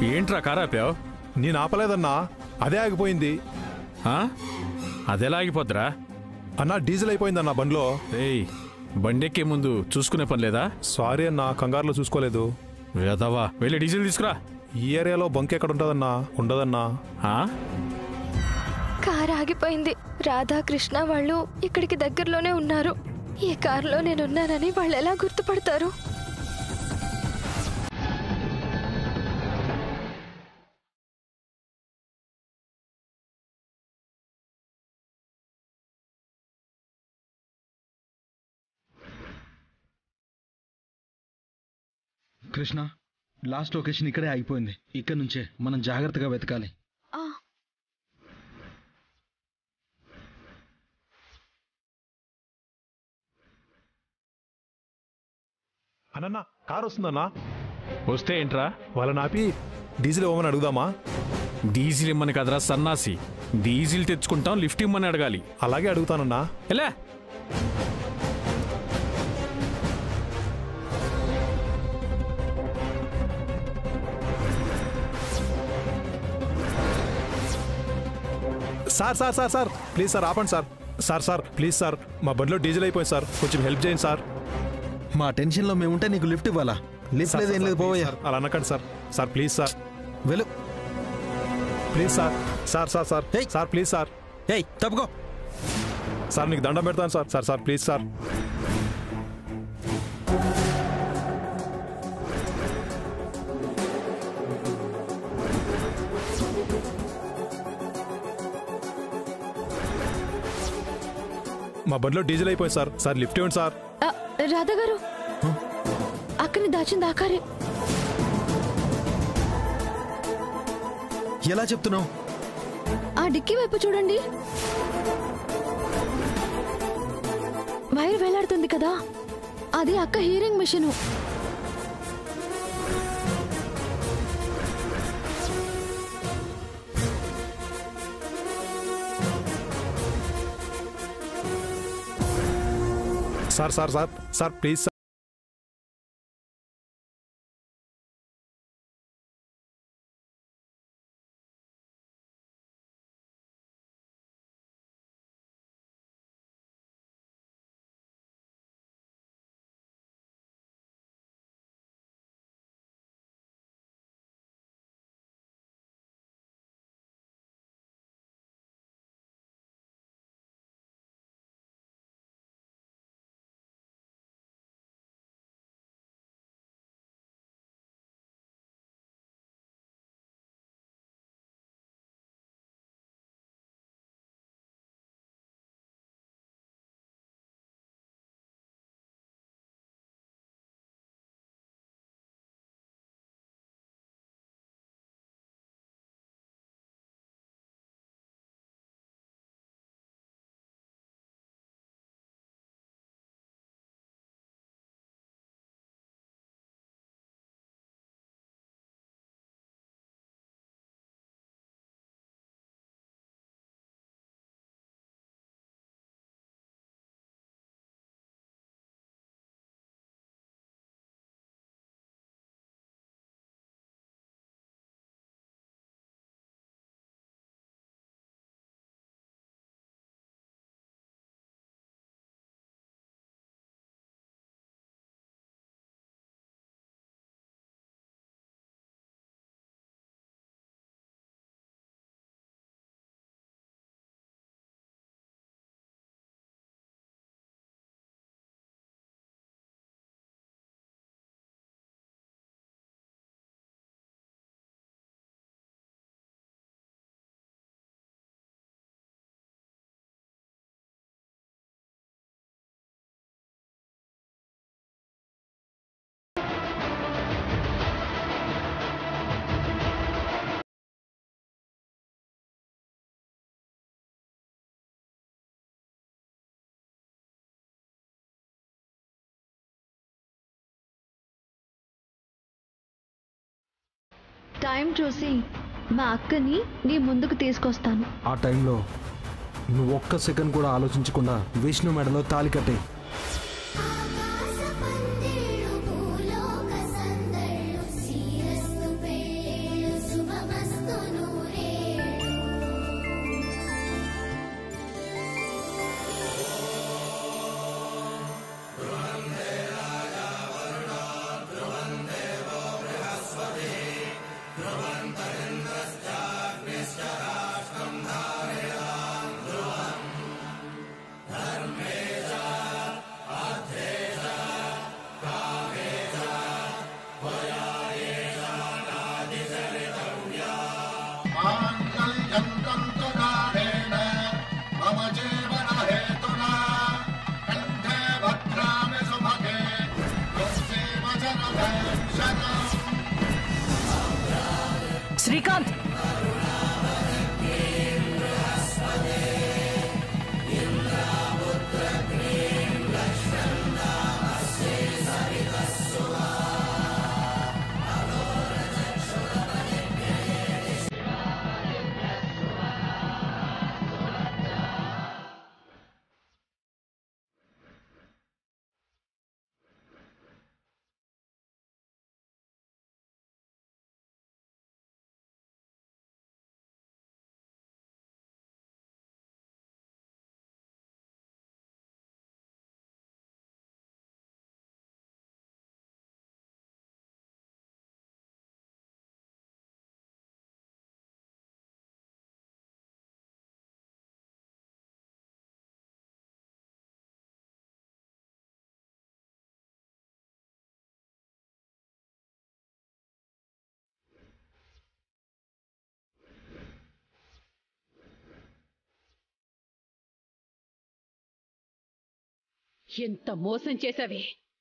ఏంట్రా కారు ఆపావు నేను ఆపలేదన్నా అదే ఆగిపోయింది ఆ? అదెలా ఆగిపోద్దిరా అన్నా డీజిల్ అయిపోయిందన్నా బండ్లో రేయ్ బండెక్కే ముందు చూసుకునే పని లేదా సారీ అన్నా కంగారులో చూసుకోలేదు వేదవా వెళ్ళి డీజిల్ తీసుకురా ఈ ఏరియాలో బంక్ ఎక్కడ ఉంటుందన్నా ఉండదన్నా ఆ? కార్ ఆగిపోయింది రాధాకృష్ణ వాళ్ళు ఇక్కడికి దగ్గరలోనే ఉన్నారు ఈ కారులో నేనున్నానని వాళ్ళు ఎలా గుర్తుపడతారు కృష్ణ లాస్ట్ లొకేషన్ ఇక్కడే ఆగిపోయింది ఇక్కడ నుంచే మనం జాగ్రత్తగా వెతకాలి ఆ, అనన్నా కారు వస్తుందన్నా వస్తే ఏంట్రా వాళ్ళని ఆపి డీజిల్ ఇవ్వమని అడుగుదామా డీజిల్ ఇమ్మని కదరా సన్నాసి డీజిల్ తెచ్చుకుంటాం లిఫ్ట్ ఇమ్మని అడగాలి అలాగే అడుగుతానన్నా ఎలా sir sir sir sir please sir ఆపండి sir sir sir please sir మా బండిలో డీజిల్ అయిపోయింది సార్ కొంచెం హెల్ప్ చేయండి సార్ మా టెన్షన్లో మేము ఉంటే నీకు లిఫ్ట్ ఇవ్వాలా లిఫ్ట్ సార్, లేదు ఏం సార్, లేదు ప్లీజ్ పోవయ్యా సార్, అలా అనకండి సార్ సార్ ప్లీజ్ సార్ వెళ్ళు please sir sir sir sir ఏయ్. సార్ ప్లీజ్ సార్ ఏయ్ తప్పుకో సార్ నీకు దండం పెడతాను sir sir sir please sir మా బండిలో డీజిల్ అయిపోయింది సార్ సార్ లిఫ్ట్ ఇవ్వండి సార్ ఆ, రాధా గారు అక్కని దాచింది ఆ కారే ఎలా చెప్తున్నావు ఆ డిక్కీ వైపు చూడండి వైర్ వేలాడుతుంది కదా అది అక్క hearing machine sir sir sir sir please sir time చూసి మా అక్కని నీ ముందుకు తీసుకొస్తాను ఆ టైంలో నువ్వు ఒక్క సెకండ్ కూడా ఆలోచించకుండా విష్ణు మెడలో తాలి కట్టే ఆకాశ పందిళ్ళు భూలోక సందళ్ళు శ్రీరస్తు పెళ్ళిళ్ళు శ్రీకాంత్ ఎంత మోసం చేశావే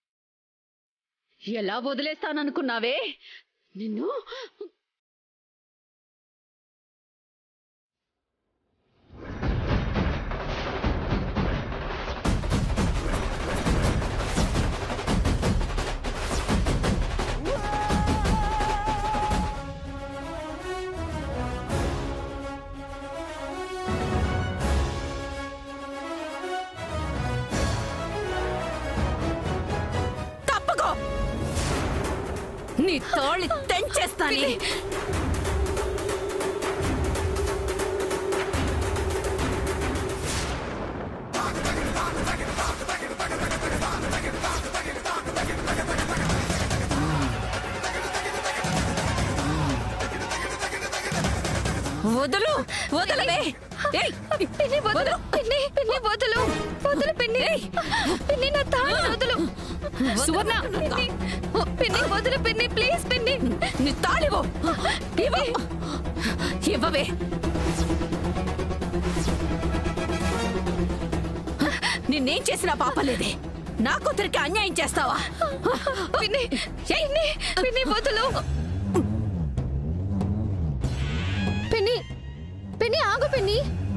ఎలా వదిలేస్తాననుకున్నావే నిన్ను తప్పకో నీ తోళి తెంచేస్తాను వదులు వదలవే ఏయ్, పిన్ని వదులు పిన్ని పిన్ని వదులు వదులు పిన్ని ఏయ్. పిన్ని నా తాళి వదులు సువర్ణ పిన్ని పిన్ని వదులు పిన్ని ప్లీజ్ పిన్ని నీ తాళివో ఇవ్వ ఇవ్వవే నిన్నేం చేసినా పాపలేదే నా కూతురికి అన్యాయం చేస్తావా పిన్ని పిన్ని పిన్ని వదులు పిన్ని పిన్ని ఆగు పిన్ని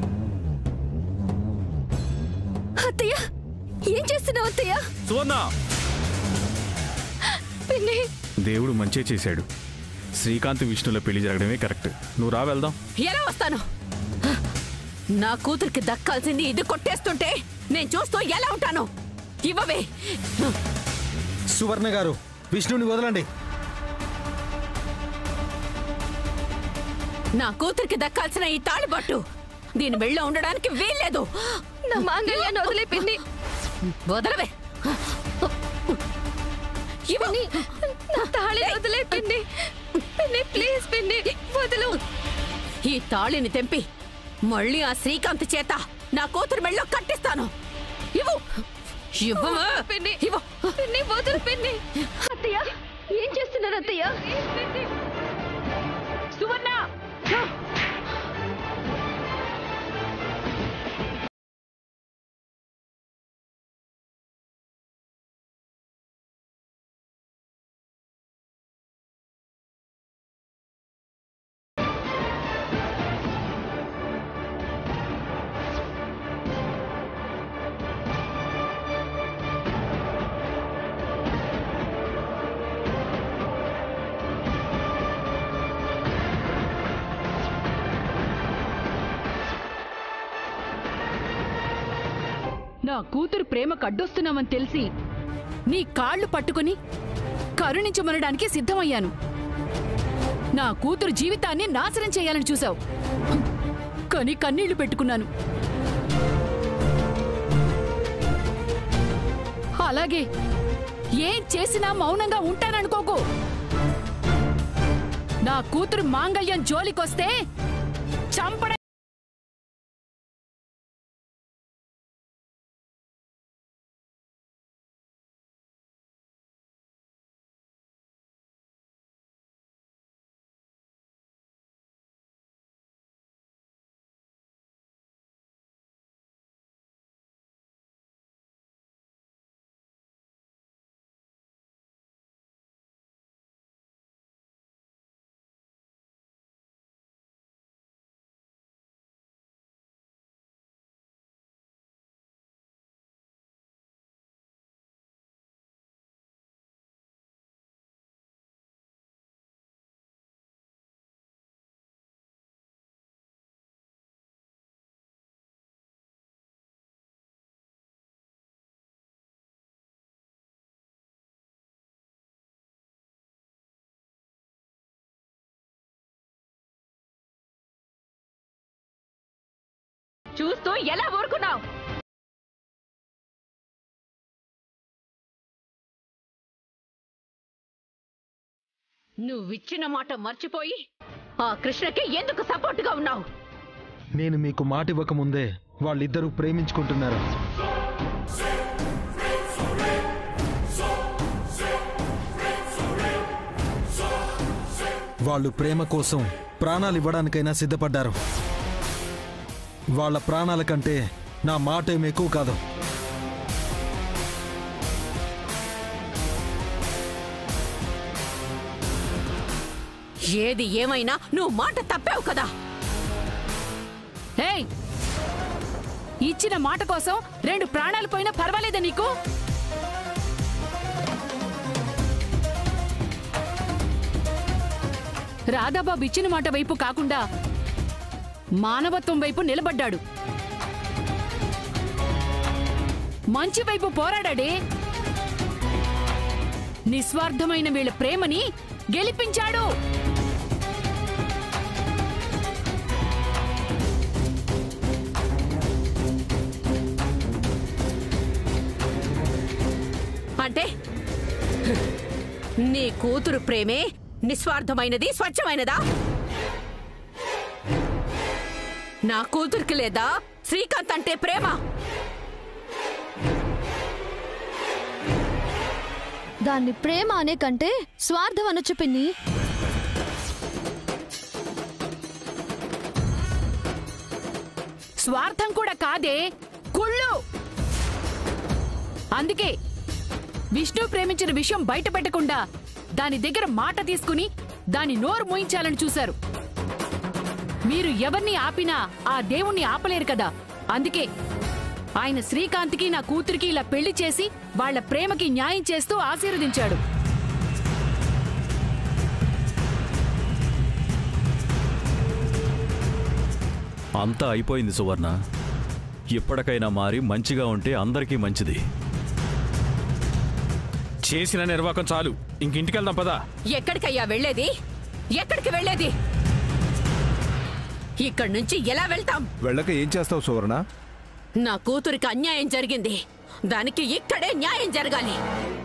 అత్తయ్య ఏం చేస్తున్నావు అత్తయ్య సువర్ణ పిన్ని దేవుడు మంచే చేశాడు శ్రీకాంత్ విష్ణుల పెళ్లి జరగడమే కరెక్ట్ నువ్వు రా వెళ్దాం ఎలా వస్తాను నా కూతురికి దక్కాల్సింది ఇది కొట్టేస్తుంటే నేను చూస్తూ ఎలా ఉంటాను ఇవ్వవే సువర్ణ గారు విష్ణుని వదలండి నా కూతురికి దక్కాల్సిన ఈ తాళిబట్టు దీని వెళ్ళ ఉండడానికి వీల్లేదు నా మాంగళ్యాన్ని వదిలే పిన్ని వదలవే ఇవ్వు. నా తాళి వదిలే పిన్ని పిన్ని ప్లీజ్ పిన్ని వదులు ఈ తాళిని తెంపి మళ్ళీ ఆ శ్రీకాంత్ చేత నా కూతురు మెళ్ళో కట్టిస్తాను ఇవ్వు ఇవ్వవా? పిన్ని ఇవ్వు పిన్ని వదులు పిన్ని అత్తయ్య ఏం చేస్తున్నారు అత్తయ్య సువర్ణ నా కూతురు ప్రేమ కడ్డొస్తున్నామని తెలిసి నీ కాళ్ళు పట్టుకుని కరుణించమనడానికి సిద్ధమయ్యాను నా కూతురు జీవితాన్ని నాశనం చేయాలని చూశావు కానీ కన్నీళ్లు పెట్టుకున్నాను అలాగే ఏం చేసినా మౌనంగా ఉంటాననుకోకు నా కూతురు మాంగళ్యం జోలికొస్తే చంపడ చూస్తూ ఎలా ఊరుకున్నావు నువ్విచ్చిన మాట మర్చిపోయి ఆ కృష్ణకి ఎందుకు సపోర్టుగా ఉన్నావు నేను మీకు మాట ఇవ్వకముందే వాళ్ళిద్దరూ ప్రేమించుకుంటున్నారు వాళ్ళు ప్రేమ కోసం ప్రాణాలు ఇవ్వడానికైనా సిద్ధపడ్డారు వాళ్ళ ప్రాణాల కంటే నా మాట ఏం ఎక్కువ కాదు ఏది ఏమైనా నువ్వు మాట తప్పావు కదా ఏయ్ ఇచ్చిన మాట కోసం రెండు ప్రాణాలు పోయినా పర్వాలేదా నీకు రాధాబాబు ఇచ్చిన మాట వైపు కాకుండా మానవత్వం వైపు నిలబడ్డాడు మంచి వైపు పోరాడాడే నిస్వార్థమైన వీళ్ళ ప్రేమని గెలిపించాడు అంటే నీ కూతురు ప్రేమే నిస్వార్థమైనది స్వచ్ఛమైనదా నా కూతురికి లేదా శ్రీకాంత్ అంటే ప్రేమ దాన్ని ప్రేమ అనే కంటే స్వార్థం అనొచ్చు పిన్ని స్వార్థం కూడా కాదే కుళ్ళు అందుకే విష్ణు ప్రేమించిన విషయం బయట పెట్టకుండా దాని దగ్గర మాట తీసుకుని దాని నోరు మూయించాలని చూశారు మీరు ఎవరిని ఆపినా ఆ దేవుణ్ణి ఆపలేరు కదా అందుకే ఆయన శ్రీకాంత్కి నా కూతురికి ఇలా పెళ్లి చేసి వాళ్ళ ప్రేమకి న్యాయం చేస్తూ ఆశీర్వదించాడు అంతా అయిపోయింది సువర్ణ ఇప్పటికైనా మారి మంచిగా ఉంటే అందరికీ మంచిది చేసిన నిర్వాకం చాలు ఇంకింటికి వెళ్దాం పదా ఎక్కడికయ్యా వెళ్ళేది ఎక్కడికి వెళ్ళేది ఇక్కడి నుంచి ఎలా వెళ్తాం వెళ్ళక ఏం చేస్తావు సువర్ణ నా కూతురికి అన్యాయం జరిగింది దానికి ఇక్కడే న్యాయం జరగాలి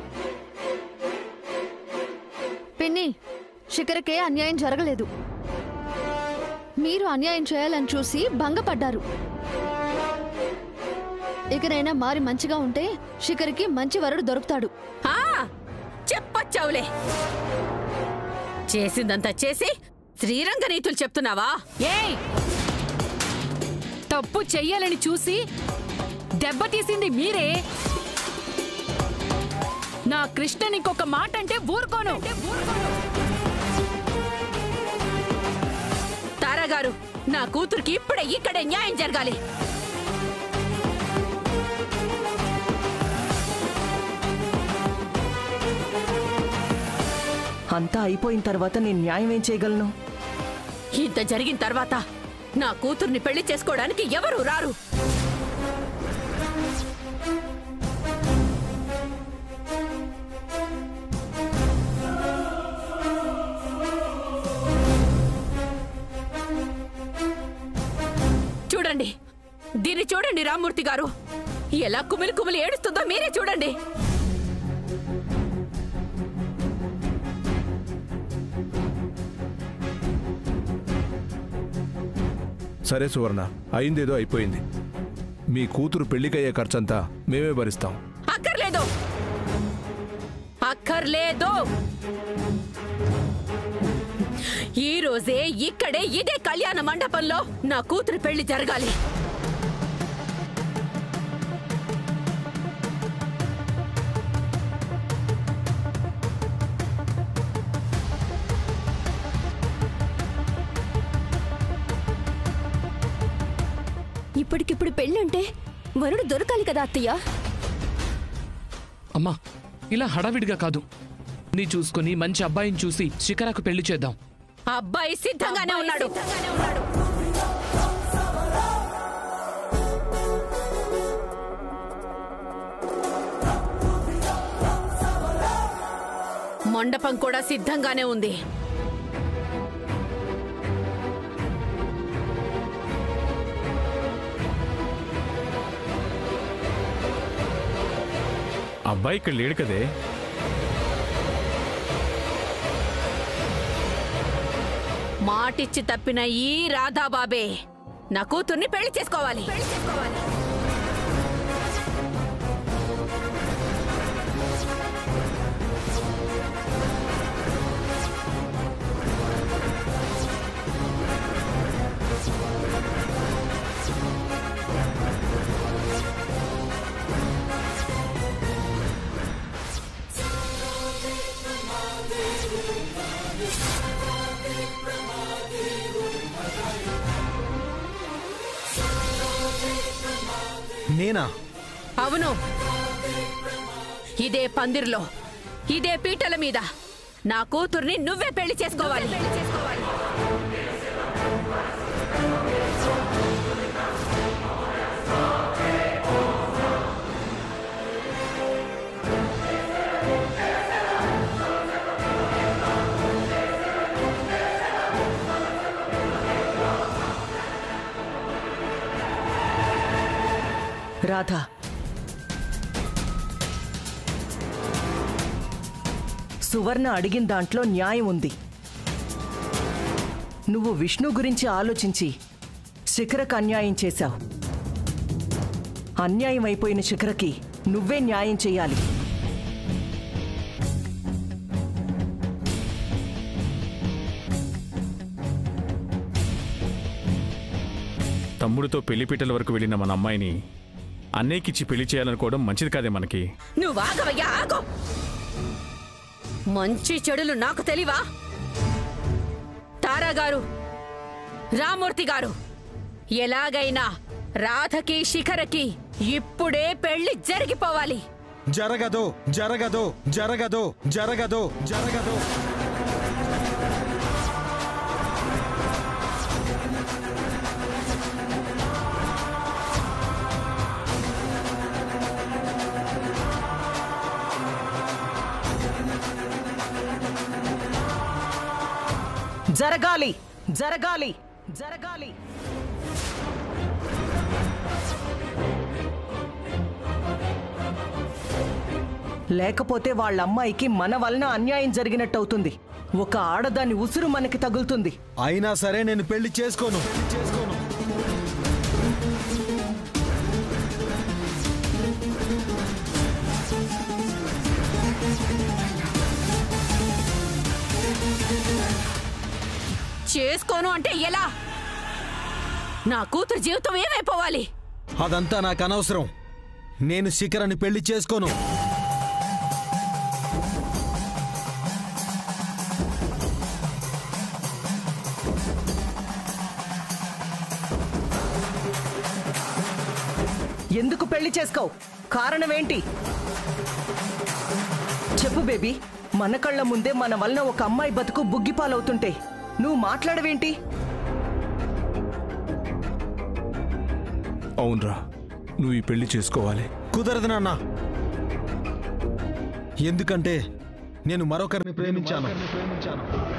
పిన్ని శిఖరకే అన్యాయం జరగలేదు మీరు అన్యాయం చేయాలని చూసి భంగపడ్డారు ఇకనైనా మారి మంచిగా ఉంటే శిఖర్కి మంచి వరుడు దొరుకుతాడు ఆ చెప్పొచ్చావులే చేసిందంతా చేసి శ్రీరంగ నీతులు చెప్తున్నావా ఏయ్ తప్పు చెయ్యాలని చూసి దెబ్బతీసింది మీరే నా కృష్ణని ఇంకొక మాట అంటే ఊరుకోను తారా గారు నా కూతురికి ఇప్పుడే ఇక్కడే న్యాయం జరగాలి అంతా అయిపోయిన తర్వాత నేను న్యాయం ఏం చేయగలను ఇంత జరిగిన తర్వాత నా కూతుర్ని పెళ్లి చేసుకోవడానికి ఎవరు రారు చూడండి దీన్ని చూడండి రామ్మూర్తి గారు ఎలా కుమిలి కుమిలి ఏడుస్తుందో మీరే చూడండి సరే సువర్ణ అయిందేదో అయిపోయింది మీ కూతురు పెళ్లికయ్యే ఖర్చంతా మేమే భరిస్తాం అక్కర్లేదు అక్కర్లేదు ఈ రోజే ఇక్కడే ఇదే కళ్యాణ మండపంలో నా కూతురు పెళ్లి జరగాలి ఇప్పటికిప్పుడు పెళ్ళంటే వరుడు దొరకాలి కదా అత్తయ్య అమ్మా ఇలా హడావిడిగా కాదు నీ చూసుకుని మంచి అబ్బాయిని చూసి శిఖరాకు పెళ్లి చేద్దాం అబ్బాయి సిద్ధంగానే ఉన్నాడు మండపం కూడా సిద్ధంగానే ఉంది అబ్బాయి ఇక్కడ లేడు కదే మాటిచ్చి తప్పిన ఈ రాధాబాబే నా కూతుర్ని పెళ్లి చేసుకోవాలి నేనా అవును ఇదే పందిరిలో ఇదే పీటల మీద నా కూతుర్ని నువ్వే పెళ్లి చేసుకోవాలి రాధా సువర్ణ అడిగిన దాంట్లో న్యాయం ఉంది నువ్వు విష్ణు గురించి ఆలోచించి శిఖరకు అన్యాయం చేశావు అన్యాయం అయిపోయిన శిఖరకి నువ్వే న్యాయం చేయాలి తమ్ముడితో పెళ్లిపీటల వరకు వెళ్ళిన మన అమ్మాయిని అన్నయ్యకిచ్చి పెళ్లి చేయాలనుకోవడం మంచిది కాదే మనకి నువ్వు ఆగవయ్యా ఆగు మంచి చెడులు నాకు తెలివా తారా గారు రామూర్తి గారు ఎలాగైనా రాధకి శిఖరకి ఇప్పుడే పెళ్లి జరిగిపోవాలి జరగదు జరగదు జరగదు జరగదు జరగదు జరగాలి జరగాలి జరగాలి లేకపోతే వాళ్ళ అమ్మాయికి మన వలన అన్యాయం జరిగినట్టవుతుంది ఒక ఆడదాని ఉసురు మనకి తగులుతుంది అయినా సరే నేను పెళ్లి చేసుకోను చేసుకోను చేసుకోను అంటే ఎలా నా కూతురు జీవితం ఏమైపోవాలి అదంతా నాకు అనవసరం నేను శిఖరని పెళ్లి చేసుకోను ఎందుకు పెళ్లి చేసుకోవు కారణమేంటి చెప్పు బేబీ మన కళ్ళ ముందే మన వలన ఒక అమ్మాయి బతుకు బుగ్గిపాలవుతుంటే నువ్వు మాట్లాడవేంటి అవునరా నువ్వు ఈ పెళ్లి చేసుకోవాలి కుదరదు నాన్న ఎందుకంటే నేను మరొకరిని ప్రేమించాను ప్రేమించాను